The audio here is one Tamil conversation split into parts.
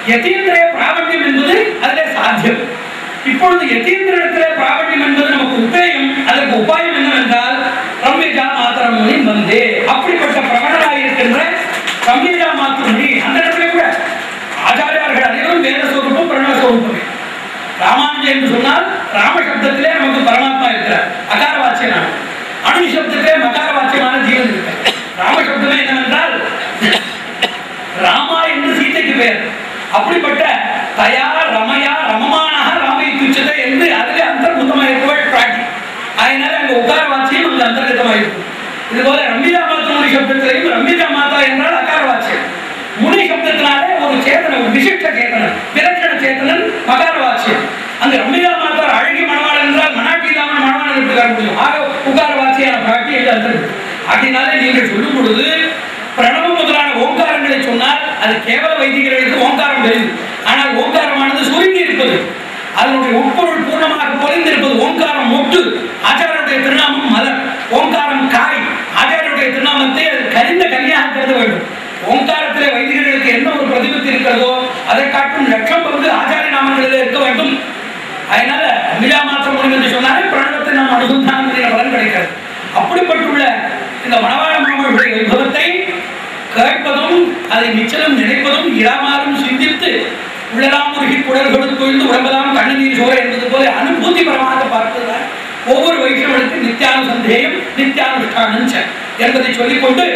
யதீந்திர பிராபண்யம் என்பது அதிலே சாத்தியம் இப்பொழுது யதீந்திர இடத்திலே பிராபண்யம் என்பது நமக்கு உபேயம் அதற்கு உபாயம் என்னவென்றால் ரம்யஜா மாத்திரம் மொழி வந்தே அப்படிப்பட்ட பிரபலராக இருக்கின்ற ரம்யஜா மாத்திரம் மொழி அந்த இடத்துல கூட ஆச்சாரியார்கள் அனைவரும் வேத சொரூபம் பிரணவ சொரூபமே ராமானுஜன் என்று சொன்னால் ராம சப்தத்திலே நமக்கு பரமாத்மா இருக்கிறார் அகார வாச்சியனான அணு சப்தத்திலே மகார வாச்சியமான ஜீவன் இருக்கிறார் ராம சப்தமே என்னவென்றால் ராமா என்று சீதைக்கு பெயர் அப்படிப்பட்ட தயா ரமயா ரமமானக ராமை துச்சதை என்று அதிலே அந்தர்புத்தமாக இருக்கவள் பிராட்டி அதனால அங்க உக்கார வாச்சியம் அங்க அந்தர்கதமாக இருக்கும் இது போல ரம்மிதா மாதா முனி சப்தத்திலையும் ரம்மிதா மாதா என்றால் அகார வாச்சியம் முனி சப்தத்தினாலே ஒரு சேத்தனம் ஒரு விசிஷ்ட சேத்தனம் விலட்சண சேத்தனன் மகார வாச்சியம் அங்க ரம்மிதா மாதா அழகி மணவாளன் என்றால் மனாட்டி இல்லாமல் மணவாளன் எடுத்து காட்ட முடியும் ஆக உகார வாச்சியான பிராட்டி என்று அந்தர்கதம் அதனாலே நீங்கள் சொல்லும் பொழுது பிரணவம் முதலான ஓங்காரங்களை சொன்னால் அது கேவல வைதிகர்களுக்கு ஓங்காரம் தெரியுது ஆனால் ஓங்காரமானது சுருங்கி இருப்பது அதனுடைய உட்பொருள் பூர்ணமாக பொழிந்திருப்பது ஓங்காரம் மொட்டு ஆச்சாரனுடைய திருநாமம் மலர் ஓங்காரம் காய் ஆச்சாரனுடைய திருநாமத்தை அது கரிந்த கனியாக கருத வேண்டும் ஓங்காரத்திலே வைதிகர்களுக்கு என்ன ஒரு பிரதிபத்தி இருக்கிறதோ அதை காட்டும் லட்சம் பங்கு ஆச்சாரிய நாமங்களிலே இருக்க வேண்டும் அதனால அமிலா மாத்திரம் முடியும் என்று சொன்னாலே பிரணவத்தை நாம் அனுசந்தானம் செய்கிற பலன் கிடைக்கிறது அப்படிப்பட்டுள்ள இந்த மணவாள மாமனுடைய வைபவத்தை கேட்பதும் அதை நிச்சலம் நினைப்பதும் இராமாறும் சிந்தித்து உள்ளலாம் உருகி குடல்களுக்கு கொழுந்து உடம்பெல்லாம் கண்ணீர் சோர என்பது போல அனுபூதிபரமாக பார்ப்பதுதான் ஒவ்வொரு வைஷ்ணவனுக்கு நித்தியானுசந்தேயம் நித்தியானுஷ்டானம் ச என்பதை சொல்லிக்கொண்டு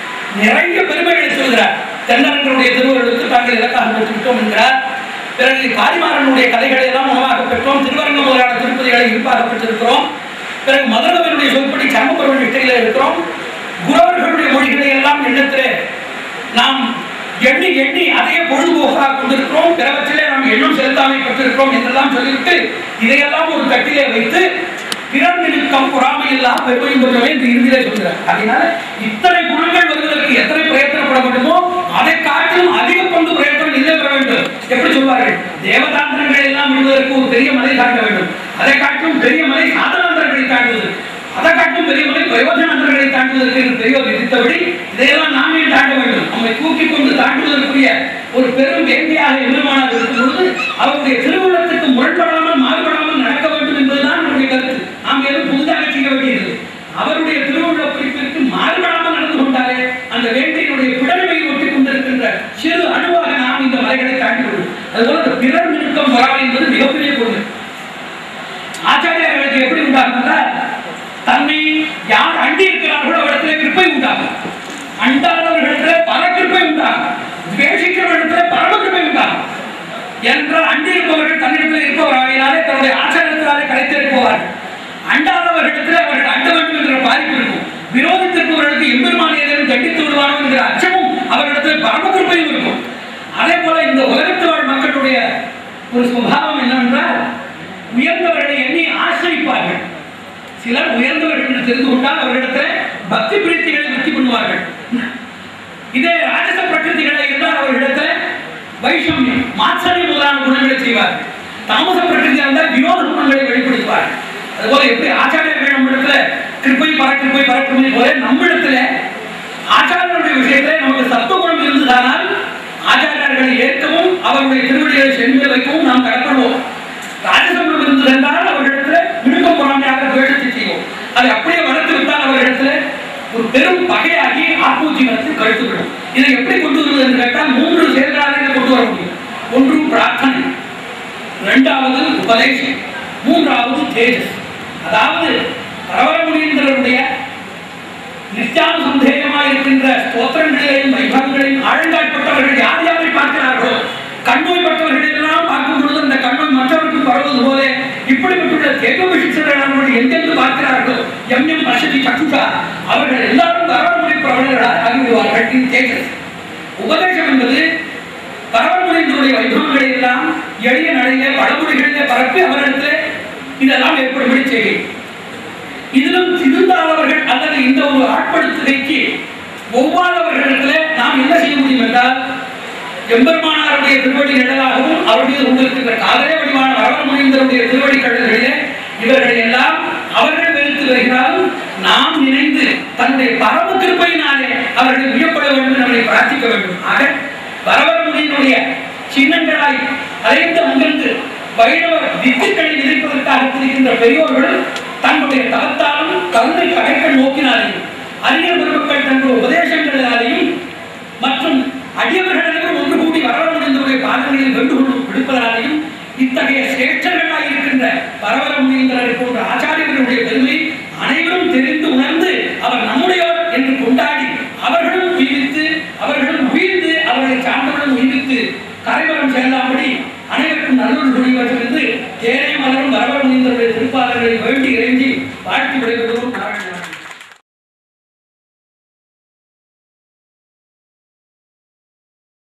நிறைய பெருமைகளை சொல்கிறார் தென்னரங்கனுடைய திருவள்ளுவருக்கு தாங்கள் இலக்காக பெற்றுவிட்டோம் என்கிறார் பிறகு காரிமாறனுடைய கதைகளை எல்லாம் உணவாக பெற்றோம் திருவரங்கம் முதலான திருப்பதிகளை இருப்பாக பெற்றிருக்கிறோம் பிறகு மதுரகவனுடைய சொற்படி சர்மபுரம் நிஷ்டையில இருக்கிறோம் குரவர்களுடைய மொழிகளை எல்லாம் எண்ணத்திலே நாம் எண்ணி எண்ணி அதையே பொழுதுபோக்காக கொண்டிருக்கிறோம் பிறவற்றிலே நாம் எண்ணம் செலுத்தாமை பெற்றிருக்கிறோம் என்றெல்லாம் சொல்லிவிட்டு இதையெல்லாம் ஒரு தட்டிலே வைத்து பிறர் நிற்கம் பொறாமை எல்லாம் பெருமையும் பெற்றவை என்று இறுதியிலே சொல்கிறார் அதனால இத்தனை குணங்கள் வருவதற்கு எத்தனை பிரயத்தனப்பட வேண்டுமோ அதை காட்டிலும் அதிக பங்கு பிரயத்தனம் இல்லை பெற வேண்டும் எப்படி சொல்வார்கள் தேவதாந்திரங்களை எல்லாம் விடுவதற்கு ஒரு பெரிய மலை காட்ட வேண்டும் அதை காட்டும் பெரிய மலை சாதனாந்திரங்களை தாண்டுவது அதை காட்டும் பெரிய மலை பிரயோஜனாந்திரங்களை தாண்டுவதற்கு என்று பெரியோர் விதித்தபடி இதையெல்லாம் நாமே தாண்ட வேண்டும் நம்மை தூக்கி கொண்டு தாண்டுவதற்குரிய ஒரு பெரும் வேண்டியாக எதிர்மானாக இருக்கும் பொழுது அவருடைய திருவுள்ளத்துக்கு முரண்படாமல் மாறுபடாமல் நடக்க வேண்டும் என்பதுதான் நம்முடைய கருத்து நாம் எதுவும் புதிதாக செய்ய வேண்டியது அவருடைய திருவுள்ள குறிப்பிற்கு மாறுபடாமல் நடந்து கொண்டாலே அந்த வேட்டையினுடைய பிடர்மையை ஒட்டி கொண்டிருக்கின்ற சிறு அணுவாக நாம் இந்த மலைகளை தாண்டி கொள்வோம் அதுபோல இந்த பிறர் நிறுத்தம் வராமை என்பது மிகப்பெரிய கொடுமை ஆச்சாரியர்களுக்கு எப்படி உண்டாகும் என்றால் தன்னை யார் அண்டி இருக்கிறார்களோ அவரிடத்திலே கிருப்பை உண்டாகும் அண்டாதவர்களிடத்திலே பல கிருப்பை உண்டாகும் துவேஷிக்கிறவர்களிடத்திலே பரம கிருப்பை உண்டாகும் என்றால் அண்டி இருப்பவர்கள் தன்னிடத்தில் இருப்பவராகினாலே தன்னுடைய ஆச்சாரத்தினாலே கிடைத்திருப்பவார்கள் அண்டாதவர்களிடத்தில் அவர்கள் அண்ட வேண்டும் என்ற பாதிப்பு இருக்கும் விரோதித்திருப்பவர்களுக்கு எம்பெருமான் ஏதேனும் தண்டித்து விடுவானோ என்கிற அச்சமும் அவர்களிடத்தில் பரம கிருப்பையும் இருக்கும் அதே போல இந்த உலகத்து வாழ் மக்களுடைய ஒரு சுபாவம் என்னவென்றால் உயர்ந்தவர்களை எண்ணி ஆசிரிப்பார்கள் சிலர் உயர்ந்தவர்கள் என்று தெரிந்து கொண்டால் அவர்களிடத்தில் பக்தி பிரீத்திகளை விருத்தி பண்ணுவார்கள் இதே ராஜச பிரகிருதிகளை இருந்தால் அவர்களிடத்தில் வைஷமியம் மாத்சரியம் முதலான குணங்களை செய்வார்கள் தாமச பிரகிருதி இருந்தால் வினோத குணங்களை வெளிப்படுத்துவார்கள் அதுபோல எப்படி ஆச்சாரியர்கள் நம்மிடத்துல கிருப்பை பரக்கிருப்பை பரக்கிருப்பை போல நம்மிடத்துல ஆச்சாரியருடைய விஷயத்திலே நமக்கு சத்துவகுணம் இருந்ததானால் ஆச்சாரியர்களை ஏற்கவும் அவருடைய திருவடிகளை சென்று வைக்கவும் நாம் கடப்படுவோம் ராஜசம்பளம் இருந்தது என்றால் அவர்களிடத்துல விருப்பம் பொறாமையாக துவேஷத்தை செய்வோம் அதை அப்படியே வளர்த்து விட்டால் அவர்களிடத்துல ஒரு பெரும் பகையாகி ஆத்மஜீவனத்தை கழுத்துவிடும் இதை எப்படி கொண்டு வருவது என்று கேட்டால் மூன்று செயல்களாக இதை கொண்டு வர முடியும் ஒன்று பிரார்த்தனை இரண்டாவது உபதேசம் மூன்றாவது தேஜஸ் அதாவது பரவரமுனியந்தருடைய நித்தியானுசந்தேகமாக இருக்கின்ற ஸ்தோத்திரங்களையும் வைபவங்களையும் ஆழங்காட்பட்டவர்கள் யார் யாரை பார்க்கிறார்களோ கண்நோய்ப்பட்டவர்கள் எல்லாம் பார்க்கும் பொழுது அந்த கண்நோய் மற்றவருக்கு பரவுவது போல இப்படிப்பட்டுள்ள தேகவிஷித்தர்கள் எங்கெங்கு பார்க்கிறார்களோ எம் எம் வசதி சக்குஷா அவர்கள் எல்லாரும் பரவமுறை பிரபலங்களாக ஆகிவிடுவார்கள் இது தேஜஸ் உபதேசம் என்பது பரவமுறையினுடைய வைபவங்களை எல்லாம் எளிய நடையிலே பழமொழிகளிலே பரப்பி அவர்களிடத்தில் இதெல்லாம் ஏற்படும்படி செய்கிறேன் இதிலும் சிறுந்தாதவர்கள் அல்லது இந்த ஒரு ஆட்படுத்துகைக்கு ஒவ்வாதவர்களிடத்திலே நாம் என்ன செய்ய முடியும் என்றால் எம்பெருமானாருடைய திருவடி நிழலாகவும் அவருடைய உங்களுக்கின்ற காதலே வடிவான வரவர் முடிந்தவருடைய திருவடி கடல்களிலே இவர்களை எல்லாம் அவர்கள் வெறுத்து வருகிறாலும் நாம் நினைந்து தன்னுடைய பரம கிருப்பையினாலே அவர்கள் வியப்பட வேண்டும் நம்மை பிரார்த்திக்க வேண்டும் ஆக வரவர் முடியினுடைய சின்னங்களாய் அலைந்து அங்கிருந்து வைணவ வித்துக்களை விதைப்பதற்காக திரிகின்ற பெரியோர்கள் தங்களுடைய தகத்தாலும் கருணை கடைகள் நோக்கினாலையும் அறிஞர் பெருமக்கள் தங்கள் உபதேசங்களினாலையும் மற்றும் அடியவர்கள் அனைவரும் ஒன்று கூடி வரவ முடிந்தவருடைய பாதங்களில் வேண்டுகோள் விடுப்பதனாலையும் இத்தகைய சிரேஷ்டர்களாய் இருக்கின்ற பரவர முனிந்தரை போன்ற ஆச்சாரியர்களுடைய பெருமை அனைவரும் தெரிந்து உணர்ந்து அவர் நம்முடையவர் என்று கொண்டாடி அவர்களும் உயிர்த்து அவர்களும் உயிர்ந்து அவர்களை சார்ந்தவர்களும் உயிர்த்து கரைவரம் செல்லாம்படி அனைவருக்கும் நல்லொரு துணிவர்கள் என்று தேரை மலரும் வரவர முனிந்தவருடைய திருப்பாளர்களை வேண்டி இறைஞ்சி வாழ்த்தி விடைபெறுவோம்